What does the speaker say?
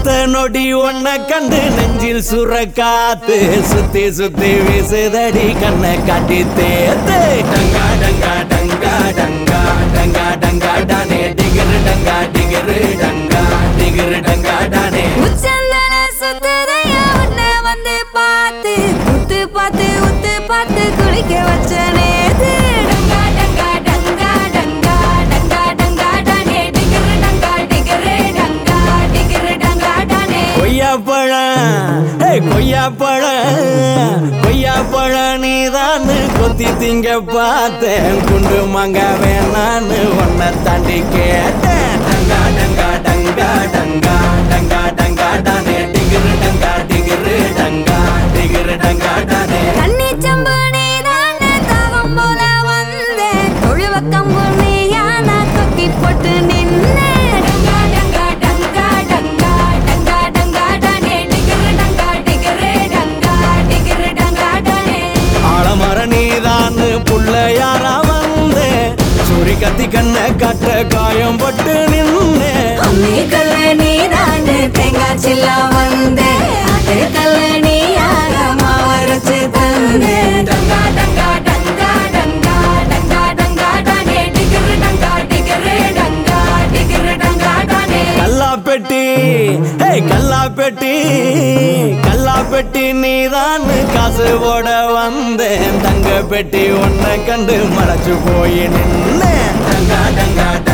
அடுத்த நொடி ஒன்ன கண்டு நெஞ்சில் சுர காத்து சுத்தி சுத்தி வீசுதடி கண்ணை காட்டி தேத்து டங்கா டங்கா டங்கா டங்கா டங்கா டங்கா டானே டிகிரு டங்கா டிகிரு டங்கா டிகிரு டங்கா டானே உச்சந்தல சுத்தரையா உன்னை வந்து பார்த்து உத்து பார்த்து உத்து பார்த்து குளிக்க வச்ச நேத்து டங்கா டங்கா டங்கா டங்கா டங்கா டங்கா டானே டிகிரு டங்கா டிகிரு டங்கா டிகிரு டங்கா டானே கொய்யா பழம் ஏய் கொய்யா பழம் கொய்யா பழம் நீதான்னு கொத்தி திங்க பார்த்தேன் குண்டு மங்க வேணான்னு உன்னை தாண்டி கேட்டேன் டங்கா டங்கா டங்கா டங்கா டங்கா டங்கா டானே டிகிரு டங்கா டிகிரு டங்கா டிகிரு டங்கா டானே கண்ணி சம்பு நீதானே தாகம் போல வந்தேன் தொழுவ கம்பு நீயா நான் தொக்கி போட்டு நின்னேன் டங்கா டங்கா டங்கா டங்கா டங்கா டங்கா டானே டிகிரு டங்கா டிகிரு டங்கா டிகிரு டங்கா டானே ஆலமர நீதான்னு புள்ளையாரா வந்தேன் சூரி கத்தி கண்ணை கட்ட காயம் பட்டு நின்னேன் அம்மி கல்ல நீதானே தேங்காய் சில்லா வந்தேன் அது கல்ல நீயாக மாவரைச்சு தந்தேன் டங்கா டங்கா டங்கா டங்கா டங்கா டங்கா டானே டிகிரு டங்கா டிகிரு டங்கா டிகிரு டங்கா டானே கல்லா பெட்டி ஹே கல்லா பெட்டி கல்லா பெட்டி நீதான் காசு போட வந்தேன் தங்க பெட்டி உன்னை கண்டு மறைச்சு போய் நின்னேன் டங்கா டங்கா